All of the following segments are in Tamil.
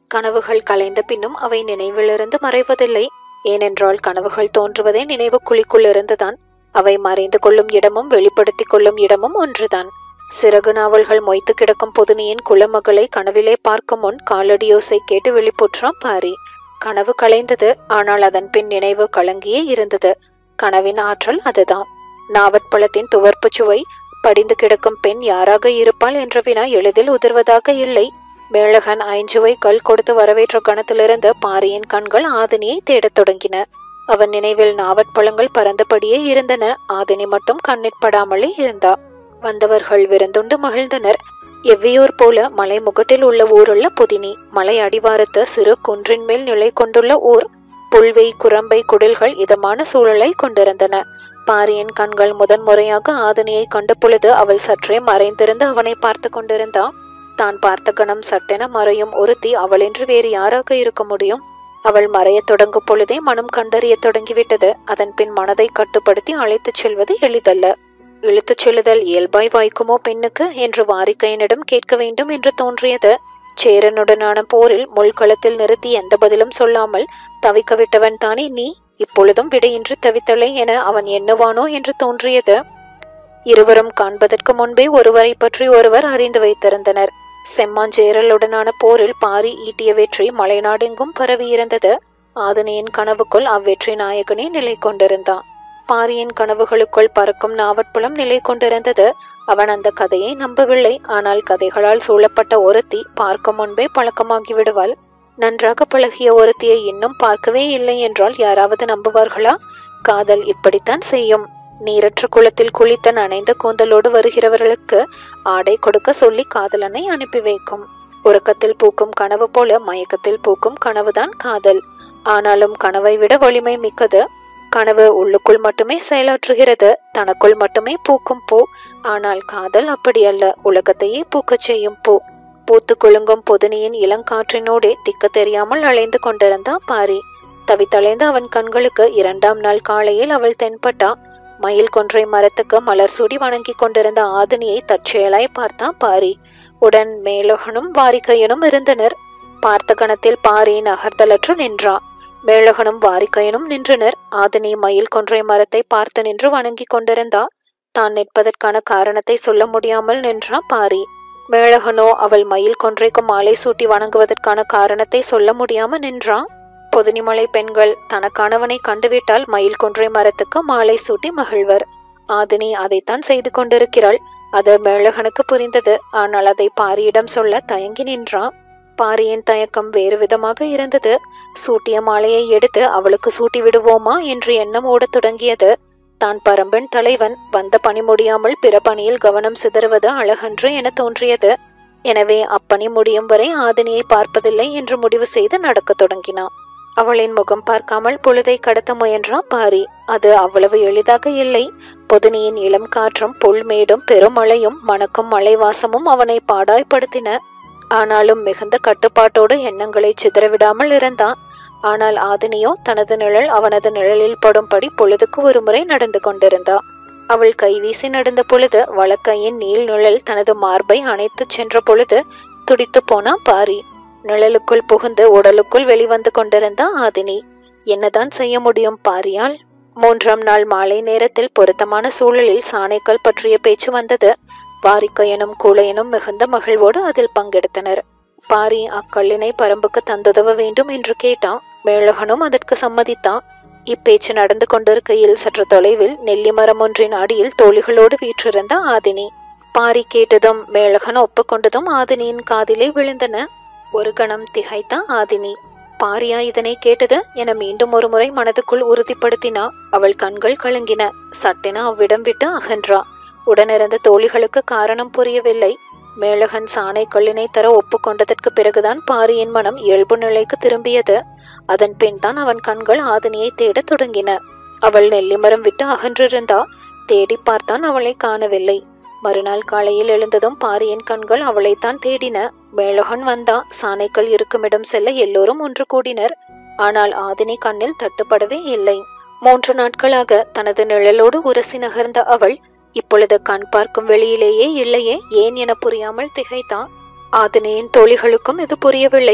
கனவுகள் கலைந்த பின்னும் அவை நினைவிலிருந்து மறைவதில்லை ஏனென்றால் கனவுகள் தோன்றுவதே நினைவு குழிக்குள்ளிருந்துதான் அவை மறைந்து கொள்ளும் இடமும் வெளிப்படுத்திக் கொள்ளும் இடமும் ஒன்றுதான் சிறகு நாவல்கள் மொய்த்து கிடக்கும் புதுனியின் குலமகளை கனவிலே பார்க்கும் முன் காலடியோசை கேட்டு வெளிப்புற்றான் பாரி கனவு கலைந்தது ஆனால் அதன் பின் நினைவு கலங்கியே இருந்தது கனவின் ஆற்றல் அதுதான் நாவற்பழத்தின் துவர்ப்புச் சுவை படிந்து கிடக்கும் பெண் யாராக இருப்பாள் என்ற வினா எளிதில் உதிர்வதாக இல்லை மேளகன் ஐஞ்சுவை கல் கொடுத்து வரவேற்ற கணத்திலிருந்து பாரியின் கண்கள் ஆதினியை தேடத் தொடங்கின அவன் நினைவில் நாவற்பழங்கள் பறந்தபடியே இருந்தன ஆதினி மட்டும் கண்ணிற்படாமலே இருந்தா வந்தவர்கள் விருந்துண்டு மகிழ்ந்தனர் எவ்வியூர் போல மலை முகட்டில் உள்ள ஊருள்ள புதினி மலை அடிவாரத்து சிறு குன்றின் மேல் நிலை கொண்டுள்ள ஊர் புல்வை குரம்பை குடில்கள் இதமான சூழலை கொண்டிருந்தன பாரியின் கண்கள் முதன் முறையாக ஆதினியை கண்ட பொழுது அவள் சற்றே மறைந்திருந்து அவனை பார்த்து கொண்டிருந்தா தான் பார்த்த கணம் சட்டென மறையும் ஒருத்தி அவளென்று வேறு யாராக இருக்க முடியும் அவள் மறையத் தொடங்கும் பொழுதே மனம் கண்டறியத் தொடங்கிவிட்டது அதன் பின் மனதை கட்டுப்படுத்தி அழைத்துச் செல்வது எளிதல்ல இழுத்துச் செல்லுதல் இயல்பாய் வாய்க்குமோ பெண்ணுக்கு என்று வாரிக்கையனிடம் கேட்க வேண்டும் என்று தோன்றியது சேரனுடனான போரில் முள்களத்தில் நிறுத்தி எந்த பதிலும் சொல்லாமல் தவிக்க விட்டவன் தானே நீ இப்பொழுதும் விடையின்றி தவித்தலை என அவன் எண்ணுவானோ என்று தோன்றியது இருவரும் காண்பதற்கு முன்பே ஒருவரை பற்றி ஒருவர் அறிந்து வைத்திருந்தனர் செம்மாஞ்சேரலுடனான போரில் பாரி ஈட்டிய வெற்றி மலைநாடெங்கும் பரவியிருந்தது ஆதினியின் கனவுக்குள் அவ்வெற்றி நாயகனே நிலை கொண்டிருந்தான் பாரியின் கனவுகளுக்குள் பறக்கும் நாவற்பழம் நிலை கொண்டிருந்தது அவன் அந்த கதையை நம்பவில்லை ஆனால் கதைகளால் சூழப்பட்ட ஒருத்தி பார்க்கும் முன்பே பழக்கமாகி விடுவாள் நன்றாக பழகிய ஒருத்தியை இன்னும் பார்க்கவே இல்லை என்றால் யாராவது நம்புவார்களா காதல் இப்படித்தான் செய்யும் நீரற்ற குளத்தில் குளித்த நனைந்த கூந்தலோடு வருகிறவர்களுக்கு ஆடை கொடுக்க சொல்லி காதலனை அனுப்பி வைக்கும் உறக்கத்தில் பூக்கும் கனவு போல மயக்கத்தில் பூக்கும் கனவுதான் காதல் ஆனாலும் கனவை விட வலிமை மிக்கது கனவு உள்ளுக்குள் மட்டுமே செயலாற்றுகிறது தனக்குள் மட்டுமே பூக்கும் பூ ஆனால் காதல் அப்படியல்ல உலகத்தையே பூக்கச் செய்யும் பூ பூத்து குலுங்கும் பொதுனியின் இளங்காற்றினோடே திக்க தெரியாமல் அலைந்து கொண்டிருந்தா பாரி தவித்தலைந்த அவன் கண்களுக்கு இரண்டாம் நாள் காலையில் அவள் தென்பட்டா மயில் கொன்றை மரத்துக்கு மலர் சூடி வணங்கி கொண்டிருந்த ஆதினியை தற்செயலாய் பார்த்தா பாரி உடன் மேலகனும் வாரிக்கையனும் இருந்தனர் பார்த்த கணத்தில் பாரி நகர்தலற்று நின்றான் மேலகனும் வாரிக்கையனும் நின்றனர் ஆதினி மயில் கொன்றை மரத்தை பார்த்து நின்று வணங்கி கொண்டிருந்தா தான் நிற்பதற்கான காரணத்தை சொல்ல முடியாமல் நின்றா பாரி மேலகனோ அவள் மயில் கொன்றைக்கு மாலை சூட்டி வணங்குவதற்கான காரணத்தை சொல்ல முடியாம நின்றான் பொதுனிமலை பெண்கள் தனக்கானவனை கண்டுவிட்டால் மயில் கொன்றை மரத்துக்கு மாலை சூட்டி மகிழ்வர் ஆதினி அதைத்தான் செய்து கொண்டிருக்கிறாள் அது மேலகனுக்கு புரிந்தது ஆனால் அதை பாரியிடம் சொல்ல தயங்கி நின்றான் பாரியின் தயக்கம் வேறு விதமாக இருந்தது சூட்டிய மாலையை எடுத்து அவளுக்கு சூட்டி விடுவோமா என்று எண்ணம் ஓடத் தொடங்கியது தான் பரம்பன் தலைவன் வந்த பணி முடியாமல் பிற பணியில் கவனம் சிதறுவது அழகன்று என தோன்றியது எனவே அப்பணி முடியும் வரை ஆதினியை பார்ப்பதில்லை என்று முடிவு செய்து நடக்கத் தொடங்கினான் அவளின் முகம் பார்க்காமல் பொழுதை கடத்த முயன்றா பாரி அது அவ்வளவு எளிதாக இல்லை பொதுனியின் இளம் காற்றும் புல்மேடும் பெருமழையும் மணக்கும் மலைவாசமும் அவனை பாடாய்படுத்தின ஆனாலும் மிகுந்த கட்டுப்பாட்டோடு எண்ணங்களை சிதறவிடாமல் இருந்தான் ஆனால் ஆதினியோ தனது நிழல் அவனது நிழலில் படும்படி பொழுதுக்கு ஒரு முறை நடந்து கொண்டிருந்தா அவள் கைவீசி நடந்த பொழுது வழக்கையின் நீள் நிழல் தனது மார்பை அணைத்துச் சென்ற பொழுது துடித்து போனா பாரி நிழலுக்குள் புகுந்து உடலுக்குள் வெளிவந்து கொண்டிருந்தா ஆதினி என்னதான் செய்ய முடியும் பாரியால் மூன்றாம் நாள் மாலை நேரத்தில் பொருத்தமான சூழலில் சாணைக்கல் பற்றிய பேச்சு வந்தது பாரிக்கையனும் கூழையனும் மிகுந்த மகிழ்வோடு அதில் பங்கெடுத்தனர் பாரி அக்கல்லினை பரம்புக்கு தந்துதவ வேண்டும் என்று கேட்டான் மேலகனும் அதற்கு சம்மதித்தான் இப்பேச்சு நடந்து கொண்டிருக்கையில் சற்று தொலைவில் நெல்லி மரம் ஒன்றின் அடியில் தோழிகளோடு வீற்றிருந்த ஆதினி பாரி கேட்டதும் மேலகன் ஒப்புக்கொண்டதும் ஆதினியின் காதிலே விழுந்தன ஒரு கணம் திகைத்தா ஆதினி பாரியா இதனை கேட்டது என மீண்டும் ஒரு முறை மனதுக்குள் உறுதிப்படுத்தினா அவள் கண்கள் கலங்கின சட்டென அவ்விடம் விட்டு அகன்றா உடனிருந்த தோழிகளுக்கு காரணம் புரியவில்லை மேலகன் சாணை கல்லினை தர ஒப்புக்கொண்டதற்கு பிறகுதான் பாரியின் மனம் இயல்பு நிலைக்கு திரும்பியது அதன் பின் தான் அவன் கண்கள் ஆதினியை தேடத் தொடங்கின அவள் நெல்லிமரம் விட்டு அகன்றிருந்தா தேடி பார்த்தான் அவளை காணவில்லை மறுநாள் காலையில் எழுந்ததும் பாரியின் கண்கள் அவளைத்தான் தேடின மேலகன் வந்தான் சாணைக்கல் இருக்குமிடம் செல்ல எல்லோரும் ஒன்று கூடினர் ஆனால் ஆதினி கண்ணில் தட்டுப்படவே இல்லை மூன்று நாட்களாக தனது நிழலோடு உரசி நகர்ந்த அவள் இப்பொழுது கண் பார்க்கும் வெளியிலேயே இல்லையே ஏன் என புரியாமல் திகைத்தான் ஆதினியின் தோழிகளுக்கும் இது புரியவில்லை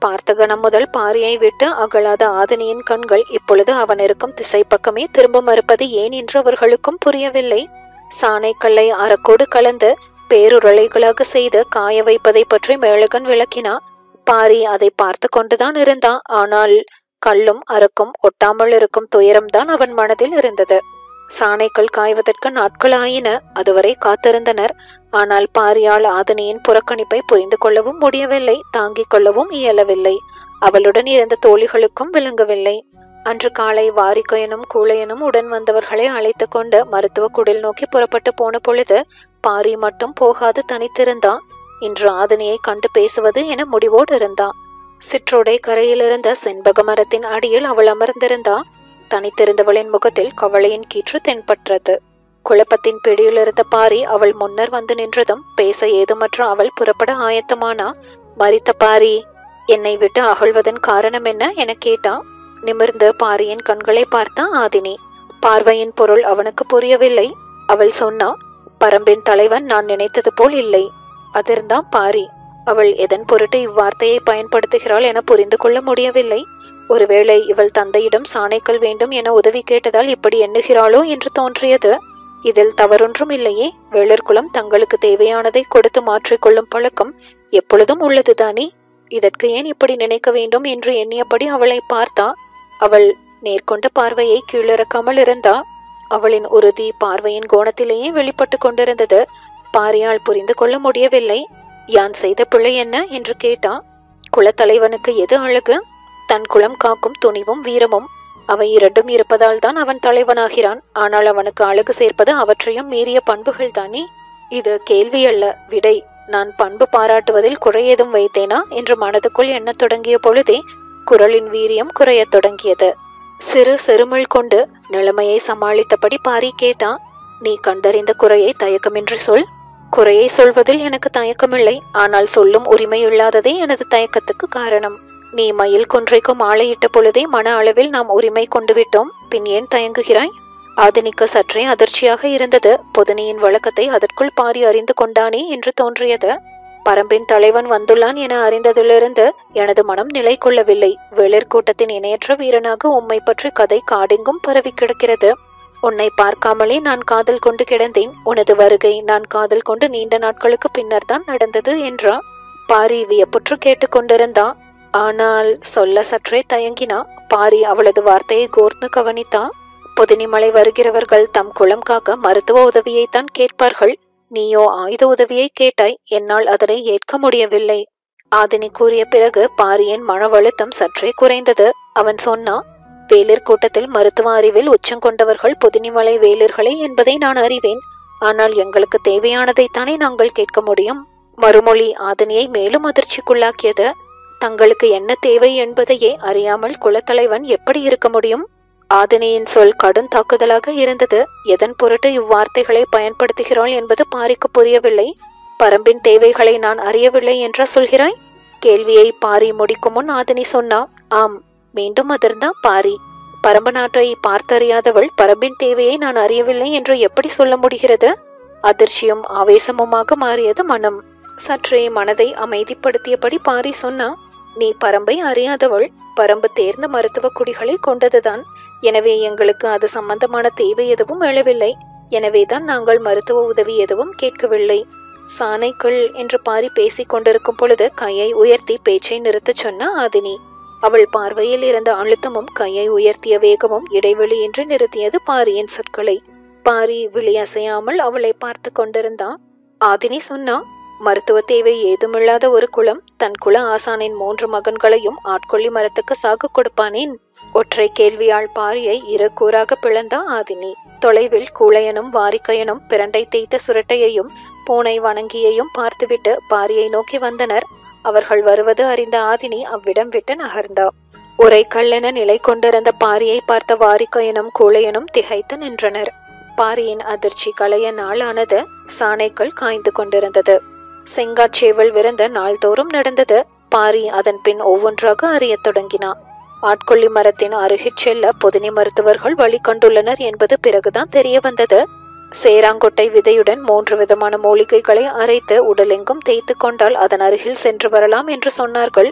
பார்த்த கணம் முதல் பாரியை விட்டு அகலாத ஆதனியின் கண்கள் இப்பொழுது அவன் இருக்கும் திசை பக்கமே திரும்ப மறுப்பது ஏன் என்று அவர்களுக்கும் புரியவில்லை சாணைக்கல்லை அறக்கோடு கலந்து பேருரளைகளாக செய்து காய வைப்பதை பற்றி மேளகன் விளக்கினா பாரி அதை பார்த்து கொண்டுதான் இருந்தான் ஆனால் கல்லும் அரக்கும் ஒட்டாமல் இருக்கும் துயரம்தான் அவன் மனதில் இருந்தது சாணைக்கல் காய்வதற்கு நாட்கள் ஆயின அதுவரை காத்திருந்தனர் ஆனால் பாரியால் ஆதனியின் புறக்கணிப்பை புரிந்து கொள்ளவும் முடியவில்லை தாங்கிக் கொள்ளவும் இயலவில்லை அவளுடன் இருந்த தோழிகளுக்கும் விளங்கவில்லை அன்று காலை வாரிக்கையனும் கூழையனும் உடன் வந்தவர்களை அழைத்து கொண்டு மருத்துவ குடில் நோக்கி புறப்பட்டு போன பொழுது பாரி மட்டும் போகாது தனித்திருந்தான் இன்று ஆதனியை கண்டு பேசுவது என முடிவோடு இருந்தான் சிற்றோடை கரையிலிருந்த செண்பக மரத்தின் அடியில் அவள் அமர்ந்திருந்தா தனித்திருந்தவளின் முகத்தில் கவலையின் கீற்று தென்பற்றது குழப்பத்தின் பிடியிலிருந்த பாரி அவள் முன்னர் வந்து நின்றதும் பேச ஏதுமற்ற அவள் புறப்பட ஆயத்தமானா மரித்த பாரி என்னை விட்டு அகழ்வதன் காரணம் என்ன என கேட்டான் நிமிர்ந்து பாரியின் கண்களை பார்த்தா ஆதினி பார்வையின் பொருள் அவனுக்கு புரியவில்லை அவள் சொன்னா பரம்பின் தலைவன் நான் நினைத்தது போல் இல்லை அதிர்ந்தான் பாரி அவள் எதன் பொருட்டு இவ்வார்த்தையை பயன்படுத்துகிறாள் என புரிந்து கொள்ள முடியவில்லை ஒருவேளை இவள் தந்தையிடம் சாணைக்கல் வேண்டும் என உதவி கேட்டதால் இப்படி எண்ணுகிறாளோ என்று தோன்றியது இதில் தவறொன்றும் இல்லையே வேளர்குலம் தங்களுக்கு தேவையானதை கொடுத்து மாற்றிக்கொள்ளும் பழக்கம் எப்பொழுதும் உள்ளதுதானே இதற்கு ஏன் இப்படி நினைக்க வேண்டும் என்று எண்ணியபடி அவளை பார்த்தா அவள் நேர்கொண்ட பார்வையை கீழிறக்காமல் இருந்தா அவளின் உறுதி பார்வையின் கோணத்திலேயே வெளிப்பட்டு கொண்டிருந்தது பாரியால் புரிந்து கொள்ள முடியவில்லை யான் செய்த பிழை என்ன என்று கேட்டான் குலத்தலைவனுக்கு எது அழகு தன் குலம் காக்கும் துணிவும் வீரமும் அவை இரண்டும் இருப்பதால் தான் அவன் தலைவனாகிறான் ஆனால் அவனுக்கு அழகு சேர்ப்பது அவற்றையும் மீறிய பண்புகள் தானே இது கேள்வி அல்ல விடை நான் பண்பு பாராட்டுவதில் குறையேதும் வைத்தேனா என்று மனதுக்குள் எண்ணத் தொடங்கிய பொழுதே குரலின் வீரியம் குறையத் தொடங்கியது சிறு செருமல் கொண்டு நிலைமையை சமாளித்தபடி பாரி கேட்டான் நீ கண்டறிந்த குறையை தயக்கமின்றி சொல் குறையை சொல்வதில் எனக்கு தயக்கமில்லை ஆனால் சொல்லும் உரிமையில்லாததே எனது தயக்கத்துக்கு காரணம் நீ மயில் கொன்றைக்கு மாலையிட்ட பொழுதே மன அளவில் நாம் உரிமை கொண்டு விட்டோம் பின் ஏன் தயங்குகிறாய் ஆதினிக்கு சற்றே அதிர்ச்சியாக இருந்தது பொதுனியின் வழக்கத்தை அதற்குள் பாரி அறிந்து கொண்டானே என்று தோன்றியது பரம்பின் தலைவன் வந்துள்ளான் என அறிந்ததிலிருந்து எனது மனம் நிலை கொள்ளவில்லை வெளிர் கூட்டத்தின் இணையற்ற வீரனாக உம்மை பற்றி கதை காடெங்கும் பரவி கிடக்கிறது உன்னை பார்க்காமலே நான் காதல் கொண்டு கிடந்தேன் உனது வருகை நான் காதல் கொண்டு நீண்ட நாட்களுக்கு பின்னர் தான் நடந்தது என்றா பாரி வியப்புற்று கேட்டுக்கொண்டிருந்தான் ஆனால் சொல்ல சற்றே தயங்கினா பாரி அவளது வார்த்தையை கோர்ந்து கவனித்தான் பொதினிமலை வருகிறவர்கள் தம் குளம் காக்க மருத்துவ உதவியைத்தான் கேட்பார்கள் நீயோ ஆயுத உதவியை கேட்டாய் என்னால் அதனை ஏற்க முடியவில்லை ஆதினி கூறிய பிறகு பாரியின் மனவழுத்தம் சற்றே குறைந்தது அவன் சொன்னான் வேலிர் கூட்டத்தில் மருத்துவ அறிவில் உச்சம் கொண்டவர்கள் பொதினிமலை வேலிர்களே என்பதை நான் அறிவேன் ஆனால் எங்களுக்கு தேவையானதைத்தானே நாங்கள் கேட்க முடியும் மறுமொழி ஆதினியை மேலும் அதிர்ச்சிக்குள்ளாக்கியது தங்களுக்கு என்ன தேவை என்பதையே அறியாமல் குலத்தலைவன் எப்படி இருக்க முடியும் ஆதினியின் சொல் கடும் தாக்குதலாக இருந்தது எதன் பொருட்டு இவ்வார்த்தைகளை பயன்படுத்துகிறாள் என்பது பாரிக்கு புரியவில்லை பரம்பின் தேவைகளை நான் அறியவில்லை என்றா சொல்கிறாய் கேள்வியை பாரி முடிக்கும் முன் ஆதினி சொன்னா ஆம் மீண்டும் அதிர்ந்தா பாரி பரம்பு நாட்டை பார்த்தறியாதவள் பரம்பின் தேவையை நான் அறியவில்லை என்று எப்படி சொல்ல முடிகிறது அதிர்ச்சியும் ஆவேசமுமாக மாறியது மனம் சற்றே மனதை அமைதிப்படுத்தியபடி பாரி சொன்னா நீ பரம்பை அறியாதவள் பரம்பு தேர்ந்த மருத்துவ குடிகளை கொண்டதுதான் எனவே எங்களுக்கு அது சம்பந்தமான தேவை எதுவும் எழவில்லை எனவேதான் நாங்கள் மருத்துவ உதவி எதுவும் கேட்கவில்லை சாணைக்குள் என்று பாரி பேசிக் கொண்டிருக்கும் பொழுது கையை உயர்த்தி பேச்சை நிறுத்தச் சொன்ன ஆதினி அவள் பார்வையில் இருந்த அழுத்தமும் கையை உயர்த்திய வேகமும் இடைவெளியின்றி நிறுத்தியது பாரியின் சொற்களை பாரி விழி அசையாமல் அவளை பார்த்து கொண்டிருந்தான் ஆதினி சொன்னா மருத்துவ தேவை ஏதுமில்லாத ஒரு குலம் தன் குல ஆசானின் மூன்று மகன்களையும் ஆட்கொள்ளி மரத்துக்கு சாக்கு கொடுப்பானேன் ஒற்றை கேள்வியால் பாரியை இரு கூறாக பிளந்தா ஆதினி தொலைவில் கூளையனும் வாரிக்கையனும் பிரண்டை தேய்த்த சுரட்டையையும் பூனை வணங்கியையும் பார்த்துவிட்டு பாரியை நோக்கி வந்தனர் அவர்கள் வருவது அறிந்த ஆதினி அவ்விடம் விட்டு நகர்ந்தா உரை கல்லென நிலை கொண்டிருந்த பாரியை பார்த்த வாரிக்கையனும் கூளையனும் திகைத்து நின்றனர் பாரியின் அதிர்ச்சி களைய நாளானது சாணைக்குள் காய்ந்து கொண்டிருந்தது செங்காட்சேவல் விருந்த நாள்தோறும் நடந்தது பாரி அதன் பின் ஒவ்வொன்றாக அறியத் தொடங்கினான் ஆட்கொள்ளி மரத்தின் அருகிச் செல்ல பொதினி மருத்துவர்கள் வழி கண்டுள்ளனர் என்பது பிறகுதான் தெரிய வந்தது சேராங்கொட்டை விதையுடன் மூன்று விதமான மூலிகைகளை அரைத்து உடலெங்கும் தேய்த்து கொண்டால் அதன் அருகில் சென்று வரலாம் என்று சொன்னார்கள்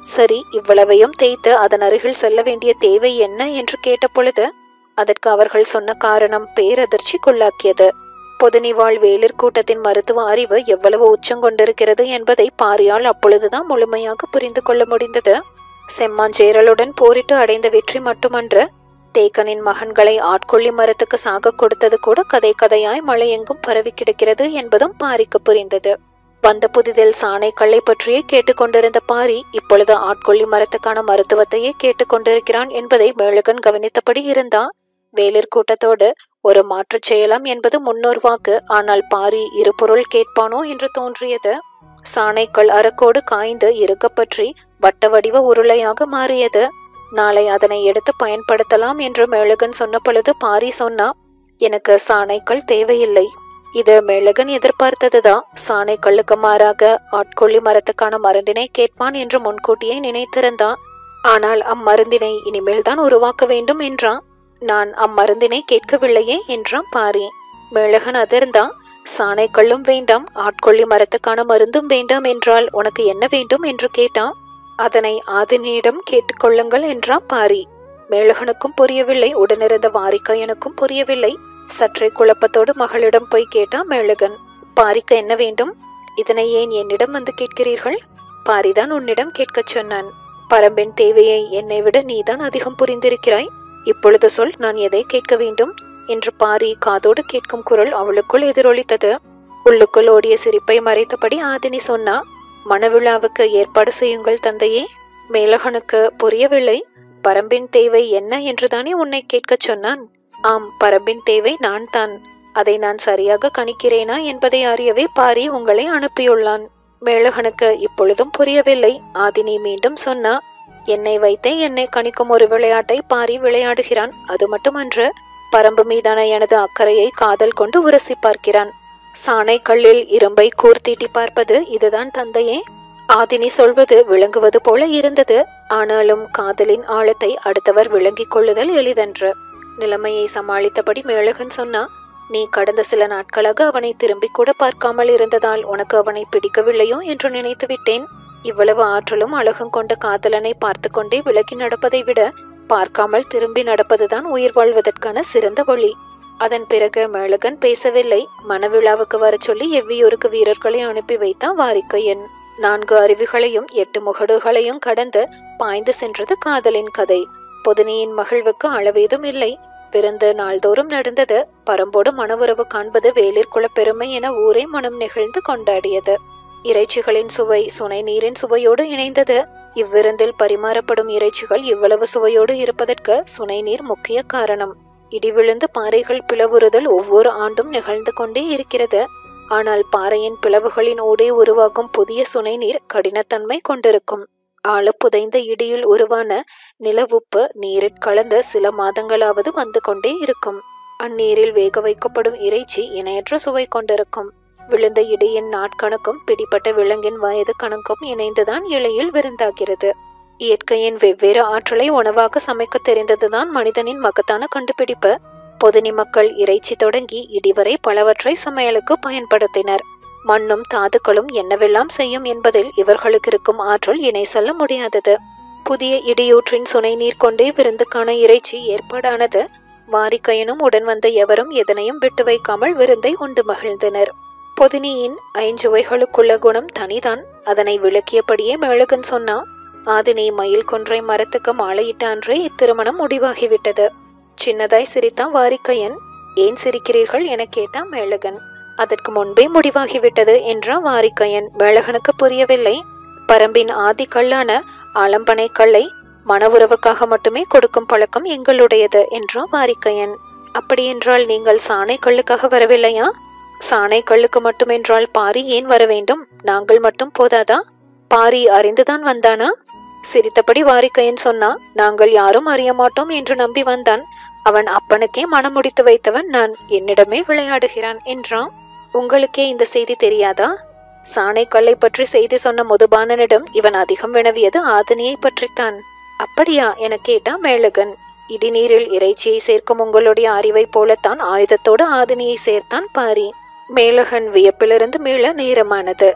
சரி இவ்வளவையும் தேய்த்து அதன் அருகில் செல்ல வேண்டிய தேவை என்ன என்று கேட்டபொழுது அதற்கு அவர்கள் சொன்ன காரணம் பேரதிர்ச்சிக்குள்ளாக்கியது பொதுனிவாழ் வேலிர் கூட்டத்தின் மருத்துவ அறிவு எவ்வளவு உச்சம் கொண்டிருக்கிறது என்பதை பாரியால் அப்பொழுதுதான் முழுமையாக புரிந்து கொள்ள முடிந்தது செம்மாஞ்சேரலுடன் போரிட்டு அடைந்த வெற்றி மட்டுமன்று தேக்கனின் மகன்களை ஆட்கொள்ளி மரத்துக்கு சாக கொடுத்தது கூட கதை கதையாய் மழையெங்கும் பரவி கிடக்கிறது என்பதும் பாரிக்கு புரிந்தது வந்த புதிதில் சாணை கல்லை பற்றியே கேட்டுக்கொண்டிருந்த பாரி இப்பொழுது ஆட்கொள்ளி மரத்துக்கான மருத்துவத்தையே கேட்டுக்கொண்டிருக்கிறான் என்பதை மேலகன் கவனித்தபடி இருந்தான் வேலிர் கூட்டத்தோடு ஒரு மாற்றுச் செய்யலாம் என்பது முன்னோர் வாக்கு ஆனால் பாரி இரு பொருள் கேட்பானோ என்று தோன்றியது சாணைக்கல் அரக்கோடு காய்ந்து இருக்கப்பற்றி வட்ட வடிவ உருளையாக மாறியது நாளை அதனை எடுத்து பயன்படுத்தலாம் என்று மேலகன் சொன்ன பொழுது பாரி சொன்னா எனக்கு சாணைக்கல் தேவையில்லை இது மேலகன் எதிர்பார்த்ததுதான் சாணைக்கல்லுக்கு மாறாக ஆட்கொள்ளி மரத்துக்கான மருந்தினை கேட்பான் என்று முன்கூட்டியே நினைத்திருந்தான் ஆனால் அம்மருந்தினை இனிமேல் தான் உருவாக்க வேண்டும் என்றான் நான் அம்மருந்தினை கேட்கவில்லையே என்றான் பாரி மேலகன் அதிர்ந்தான் சாணைக்கல்லும் வேண்டாம் ஆட்கொள்ளி மரத்துக்கான மருந்தும் வேண்டாம் என்றால் உனக்கு என்ன வேண்டும் என்று கேட்டான் அதனை ஆதினியிடம் கேட்டுக்கொள்ளுங்கள் என்றான் பாரி மேலகனுக்கும் புரியவில்லை உடனிருந்த வாரிக்கையனுக்கும் புரியவில்லை சற்றே குழப்பத்தோடு மகளிடம் போய் கேட்டான் மேலகன் பாரிக்கு என்ன வேண்டும் இதனை ஏன் என்னிடம் வந்து கேட்கிறீர்கள் பாரிதான் உன்னிடம் கேட்கச் சொன்னான் பரம்பின் தேவையை என்னை விட நீதான் அதிகம் புரிந்திருக்கிறாய் இப்பொழுது சொல் நான் எதை கேட்க வேண்டும் என்று பாரி காதோடு கேட்கும் குரல் அவளுக்குள் எதிரொலித்தது உள்ளுக்குள் ஓடிய சிரிப்பை மறைத்தபடி ஆதினி சொன்னா மணவிழாவுக்கு ஏற்பாடு செய்யுங்கள் தந்தையே மேலகனுக்கு புரியவில்லை பரம்பின் தேவை என்ன என்றுதானே உன்னை கேட்கச் சொன்னான் ஆம் பரம்பின் தேவை நான் தான் அதை நான் சரியாக கணிக்கிறேனா என்பதை அறியவே பாரி உங்களை அனுப்பியுள்ளான் மேலகனுக்கு இப்பொழுதும் புரியவில்லை ஆதினி மீண்டும் சொன்னா என்னை வைத்தே என்னை கணிக்கும் ஒரு விளையாட்டை பாரி விளையாடுகிறான் அது மட்டுமன்று பரம்பு மீதான எனது அக்கறையை காதல் கொண்டு உரசி பார்க்கிறான் சாணை கல்லில் இரும்பை கூர்த்தீட்டி பார்ப்பது இதுதான் தந்தையே ஆதினி சொல்வது விளங்குவது போல இருந்தது ஆனாலும் காதலின் ஆழத்தை அடுத்தவர் விளங்கிக் கொள்ளுதல் எளிதன்று நிலைமையை சமாளித்தபடி மேலகன் சொன்னா நீ கடந்த சில நாட்களாக அவனை திரும்பி கூட பார்க்காமல் இருந்ததால் உனக்கு அவனை பிடிக்கவில்லையோ என்று நினைத்து விட்டேன் இவ்வளவு ஆற்றலும் அழகும் கொண்ட காதலனை பார்த்து கொண்டே விலகி நடப்பதை விட பார்க்காமல் திரும்பி நடப்பதுதான் உயிர் வாழ்வதற்கான சிறந்த வழி அதன் பிறகு மேலகன் பேசவில்லை மணவிழாவுக்கு வரச் சொல்லி எவ்வியூருக்கு வீரர்களை அனுப்பி வைத்தான் வாரிக்கையன் நான்கு அருவிகளையும் எட்டு முகடுகளையும் கடந்து பாய்ந்து சென்றது காதலின் கதை பொதுனியின் மகிழ்வுக்கு அளவேதும் இல்லை பிறந்து நாள்தோறும் நடந்தது பரம்போடு மனவுறவு காண்பது வேலிர் குலப் பெருமை என ஊரே மனம் நெகிழ்ந்து கொண்டாடியது இறைச்சிகளின் சுவை சுனை நீரின் சுவையோடு இணைந்தது இவ்விருந்தில் பரிமாறப்படும் இறைச்சிகள் இவ்வளவு சுவையோடு இருப்பதற்கு சுனை நீர் முக்கிய காரணம் இடி விழுந்து பாறைகள் பிளவுறுதல் ஒவ்வொரு ஆண்டும் நிகழ்ந்து கொண்டே இருக்கிறது ஆனால் பாறையின் பிளவுகளின் ஊடே உருவாகும் புதிய சுனை நீர் கடினத்தன்மை கொண்டிருக்கும் ஆழ புதைந்த இடியில் உருவான நிலவுப்பு நீரில் கலந்த சில மாதங்களாவது வந்து கொண்டே இருக்கும் அந்நீரில் வேக வைக்கப்படும் இறைச்சி இணையற்ற சுவை கொண்டிருக்கும் விழுந்த இடியின் நாட்கணக்கும் பிடிப்பட்ட விலங்கின் வயது கணக்கும் இணைந்துதான் இலையில் விருந்தாகிறது இயற்கையின் வெவ்வேறு ஆற்றலை உணவாக சமைக்க தெரிந்ததுதான் மனிதனின் மகத்தான கண்டுபிடிப்பு பொதுனி மக்கள் இறைச்சி தொடங்கி இடிவரை பலவற்றை சமையலுக்கு பயன்படுத்தினர் மண்ணும் தாதுக்களும் என்னவெல்லாம் செய்யும் என்பதில் இவர்களுக்கு இருக்கும் ஆற்றல் இணை சொல்ல முடியாதது புதிய இடியூற்றின் சுனை நீர் கொண்டே விருந்துக்கான இறைச்சி ஏற்பாடானது வாரிக்கையனும் உடன் வந்த எவரும் எதனையும் விட்டு வைக்காமல் விருந்தை உண்டு மகிழ்ந்தனர் பொதினியின் ஐஞ்சுவைகளுக்குள்ள குணம் தனிதான் அதனை விளக்கியபடியே மேழகன் சொன்னா ஆதினி மயில் கொன்றை மரத்துக்கு மாலையிட்ட அன்றே இத்திருமணம் முடிவாகிவிட்டது சின்னதாய் சிரித்தான் வாரிக்கையன் ஏன் சிரிக்கிறீர்கள் என கேட்டான் மேழகன் அதற்கு முன்பே முடிவாகிவிட்டது என்றான் வாரிக்கையன் மேழகனுக்கு புரியவில்லை பரம்பின் ஆதி கல்லான ஆலம்பனை கல்லை மன உறவுக்காக மட்டுமே கொடுக்கும் பழக்கம் எங்களுடையது என்றான் வாரிக்கையன் அப்படியென்றால் நீங்கள் சாணை கல்லுக்காக வரவில்லையா சாணை கல்லுக்கு மட்டுமென்றால் பாரி ஏன் வர வேண்டும் நாங்கள் மட்டும் போதாதா பாரி அறிந்துதான் வந்தானா சிரித்தபடி வாரிக்கையன் சொன்னா நாங்கள் யாரும் அறிய மாட்டோம் என்று நம்பி வந்தான் அவன் அப்பனுக்கே மனம் முடித்து வைத்தவன் நான் என்னிடமே விளையாடுகிறான் என்றான் உங்களுக்கே இந்த செய்தி தெரியாதா சாணை கல்லை பற்றி செய்தி சொன்ன முதுபானனிடம் இவன் அதிகம் வினவியது ஆதினியை பற்றித்தான் அப்படியா என கேட்டான் மேலகன் இடிநீரில் இறைச்சியை சேர்க்கும் உங்களுடைய அறிவை போலத்தான் ஆயுதத்தோடு ஆதினியை சேர்த்தான் பாரி மேலகன் வியப்பிலிருந்து மீள நேரமானது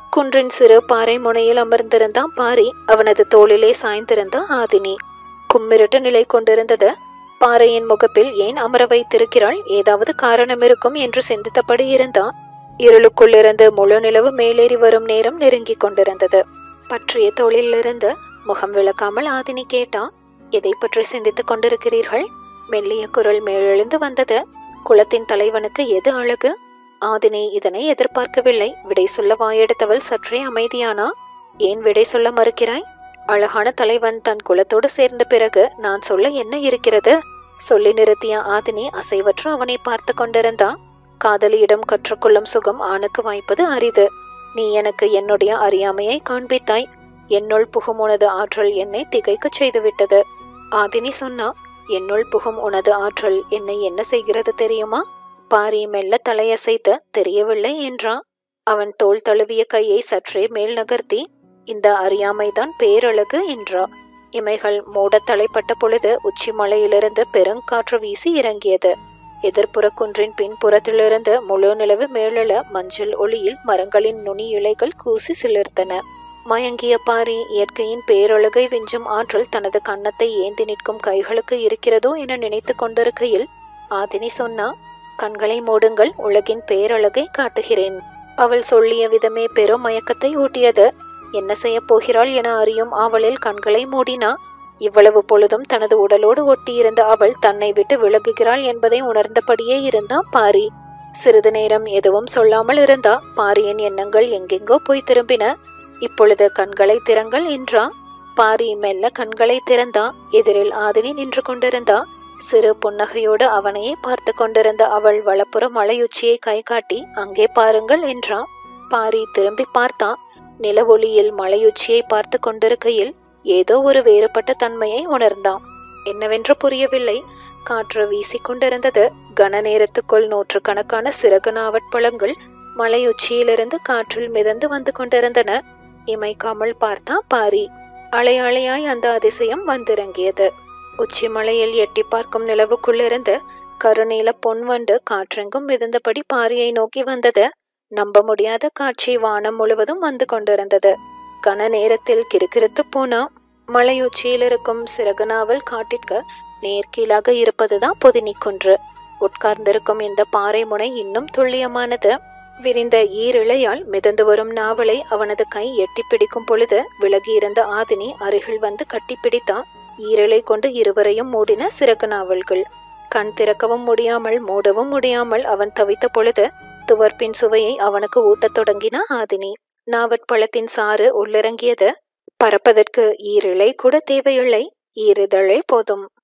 குன்றின் சிறு பாறை முனையில் அமர்ந்திருந்தான் பாரி அவனது தோளிலே சாய்ந்திருந்த ஆதினி கும்மிருட்டு நிலை கொண்டிருந்தது பாறையின் முகப்பில் ஏன் அமர வைத்திருக்கிறாள் ஏதாவது காரணம் இருக்கும் என்று சிந்தித்தபடி இருந்தான் இருளுக்குள்ளிருந்து முழு நிலவு மேலேறி வரும் நேரம் நெருங்கிக் கொண்டிருந்தது பற்றிய தோளிலிருந்து முகம் விளக்காமல் ஆதினி கேட்டான் எதை பற்றி சிந்தித்துக் கொண்டிருக்கிறீர்கள் மெல்லிய குரல் மேலெழுந்து வந்தது குலத்தின் தலைவனுக்கு எது அழகு ஆதினி இதனை எதிர்பார்க்கவில்லை விடை சொல்ல வாயெடுத்தவள் சற்றே அமைதியானா ஏன் விடை சொல்ல மறுக்கிறாய் அழகான தலைவன் தன் குலத்தோடு சேர்ந்த பிறகு நான் சொல்ல என்ன இருக்கிறது சொல்லி நிறுத்திய ஆதினி அசைவற்று அவனை பார்த்து கொண்டிருந்தான் காதலியிடம் கற்றுக்கொள்ளும் சுகம் ஆணுக்கு வாய்ப்பது அரிது நீ எனக்கு என்னுடைய அறியாமையை காண்பித்தாய் என்னுள் புகும் உனது ஆற்றல் என்னை திகைக்கச் செய்துவிட்டது ஆதினி சொன்னா என்னுள் புகும் உனது ஆற்றல் என்னை என்ன செய்கிறது தெரியுமா பாரி மெல்ல தலையசைத்து தெரியவில்லை என்றான் அவன் தோள் தழுவிய கையை சற்றே மேல் நகர்த்தி இந்த அறியாமைதான் பேரழகு என்றா இமைகள் மூடத் தலைப்பட்ட பொழுது உச்சி மலையிலிருந்து பெருங்காற்று வீசி இறங்கியது எதிர்ப்புற குன்றின் பின்புறத்திலிருந்து முழு நிலவு மேலெழ மஞ்சள் ஒளியில் மரங்களின் நுனி இலைகள் கூசி சிலிர்த்தன மயங்கிய பாரி இயற்கையின் பேரழகை விஞ்சும் ஆற்றல் தனது கன்னத்தை ஏந்தி நிற்கும் கைகளுக்கு இருக்கிறதோ என நினைத்து கொண்டிருக்கையில் ஆதினி சொன்னா கண்களை மூடுங்கள் உலகின் பேரழகை காட்டுகிறேன் அவள் சொல்லிய விதமே பெரும் மயக்கத்தை ஊட்டியது என்ன செய்யப் போகிறாள் என அறியும் ஆவலில் கண்களை மூடினா இவ்வளவு பொழுதும் தனது உடலோடு ஒட்டியிருந்த அவள் தன்னை விட்டு விலகுகிறாள் என்பதை உணர்ந்தபடியே இருந்தா பாரி சிறிது நேரம் எதுவும் சொல்லாமல் இருந்தா பாரியின் எண்ணங்கள் எங்கெங்கோ போய் திரும்பின இப்பொழுது கண்களை திறங்கள் என்றா பாரி மெல்ல கண்களை திறந்தா எதிரில் ஆதினி நின்று கொண்டிருந்தா சிறு புன்னகையோடு அவனையே பார்த்து கொண்டிருந்த அவள் வலப்புற மலையுச்சியை கை காட்டி அங்கே பாருங்கள் என்றான் பாரி திரும்பி பார்த்தான் நிலவொளியில் மலையுச்சியை பார்த்து கொண்டிருக்கையில் ஏதோ ஒரு வேறுபட்ட தன்மையை உணர்ந்தான் என்னவென்று புரியவில்லை காற்று வீசிக்கொண்டிருந்தது கன நேரத்துக்குள் நூற்றுக்கணக்கான சிறகு நாவற்பழங்கள் மலையுச்சியிலிருந்து காற்றில் மிதந்து வந்து கொண்டிருந்தன இமைக்காமல் பார்த்தான் பாரி அலை அலையாய் அந்த அதிசயம் வந்திறங்கியது உச்சி மலையில் எட்டி பார்க்கும் நிலவுக்குள்ளிருந்து கருநீல பொன்வண்டு காற்றெங்கும் மிதந்தபடி பாரியை நோக்கி வந்தது நம்ப முடியாத காட்சி வானம் முழுவதும் வந்து கொண்டிருந்தது கன நேரத்தில் கிறுகிறுத்து போனா மலையுச்சியில் இருக்கும் சிறகுநாவல் காட்டிற்கு நேர்கீழாக இருப்பதுதான் பொதினி குன்று உட்கார்ந்திருக்கும் இந்த பாறை முனை இன்னும் துல்லியமானது விரிந்த ஈரிழையால் மிதந்து வரும் நாவலை அவனது கை எட்டி பிடிக்கும் பொழுது விலகியிருந்த ஆதினி அருகில் வந்து கட்டிப்பிடித்தான் ஈரலை கொண்டு இருவரையும் மூடின சிறகு நாவல்கள் கண் திறக்கவும் முடியாமல் மூடவும் முடியாமல் அவன் தவித்த பொழுது துவர்ப்பின் சுவையை அவனுக்கு ஊட்டத் தொடங்கின ஆதினி நாவற்பழத்தின் சாறு உள்ளிறங்கியது பறப்பதற்கு ஈரிழை கூட தேவையில்லை ஈரிதழே போதும்